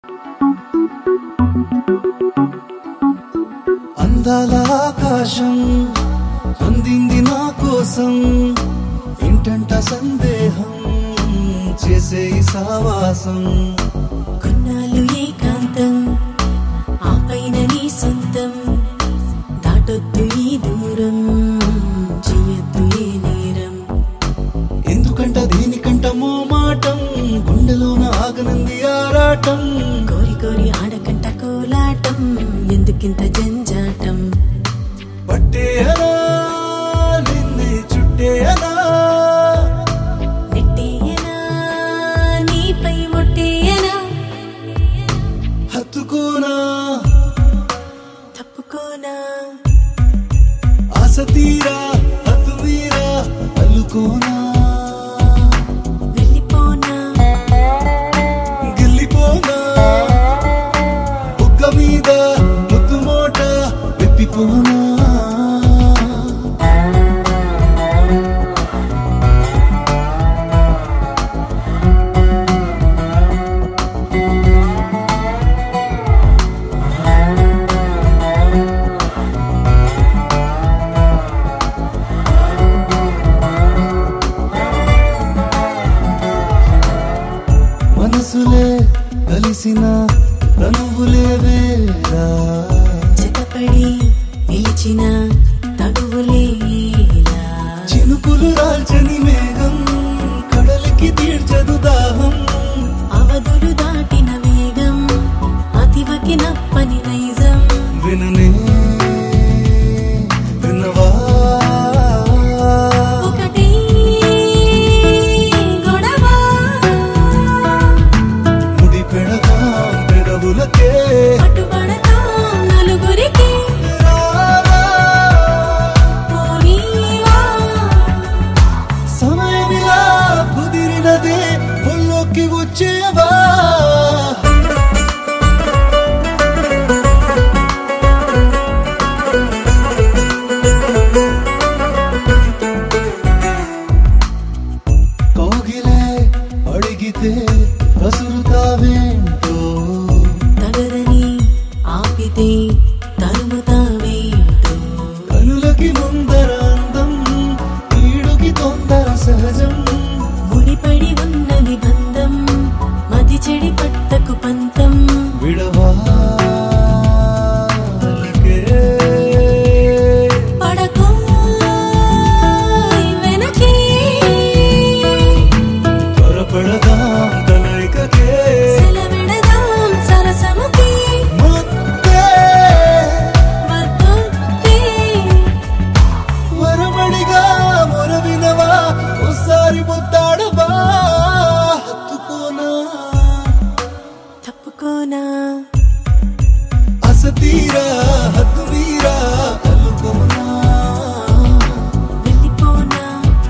అందాల ఆకాశం అందింది నా కోసం ఏంటంట సందేహం చేసే ఈ సావాసం కొన్నాళ్ళు ఏకాంతం ఆ పైన నీ సొంతం దాటొద్దు ఈ దూరం చెయ్యొద్దు ఏ నేరం ఎందుకంట దీనికంట మోమాటం గుండెలోన ఆగనంది ఆరాటం కోరి కోరి ఆడకంట కోలాటం ఎందుకింత జంజాటం పట్టేయనా నిన్నే చుట్టేయనా నెట్టేయనా నీపై ఒట్టేయనా హత్తుకోనా తప్పుకోనా ఆశ తీరా హద్దు మీరా అల్లుకోనా వెళ్ళిపోనా గిల్లిపోనా బుగ్గ మీద ముద్దు మోట వెప్పిపోనా మనసులే కలిసిన తనువులే వేరా జతపడి నిలిచిన తగువులేలా చినుకులు రాల్చని మేఘం కడలికి తీర్చదు దాహం అవధులు దాటిన వేగం అతివకి నప్పని నైజం విననే విన్నవా ఒకటి గొడవ ముడి పెడదాం పెదవులకే పట్టుబడతాం నలుగురికి రావా. పోనీవా సమయమిలా కుదిరినదే ఒళ్ళోకి వచ్చేవా కోగిలే అడిగితే కసురుతావేంటో తగదని ఆపితే తరుముతావేంటో కనులకి ముందర అందం ఈడుకి తొందర సహజం ముడిపడి ఉన్నది బంధం మది చెడి పట్టకు పంతం విడవాలకే పడకో వెనకే త్వరపడదాం కలయికకే సెలవిడదాం సరసముకి మొత్తే వద్దొద్దే వరమడిగా మొరవినవా ఒకసారి ముద్దాడవా హత్తుకోనా తప్పుకోనా అసతీరా హద్దు మీరా అల్లుకోనా వెళ్ళిపోనా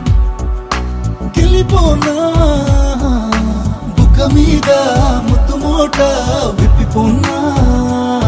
గెలిపోనా బుక్క మీద ముద్దు మోట విప్పిపోనా